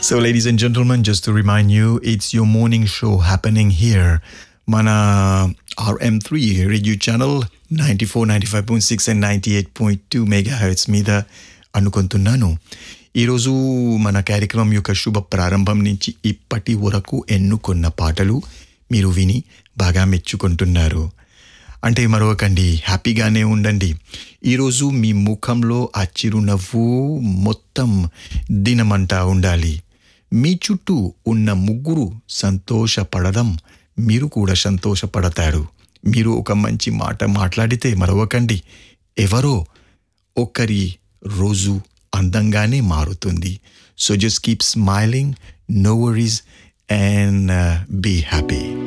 So, ladies and gentlemen, just to remind you, it's your morning show happening here. Mana RM3 radio channel 94, 95.6 and 98.2 megahertz మీద అనుకుంటున్నాను ఈరోజు మన కార్యక్రమం యొక్క శుభ ప్రారంభం నుంచి ఇప్పటి వరకు ఎన్నుకున్న పాటలు మీరు విని బాగా మెచ్చుకుంటున్నారు అంటే మరొకండి హ్యాపీగానే ఉండండి ఈరోజు మీ ముఖంలో ఆ చిరునవ్వు మొత్తం దినమంతా ఉండాలి మీ చుట్టూ ఉన్న ముగ్గురు సంతోషపడడం మీరు కూడా సంతోషపడతారు మీరు ఒక మంచి మాట మాట్లాడితే మరొకండి ఎవరో ఒకరి రోజు అందంగానే మారుతుంది so just keep smiling no worries and be happy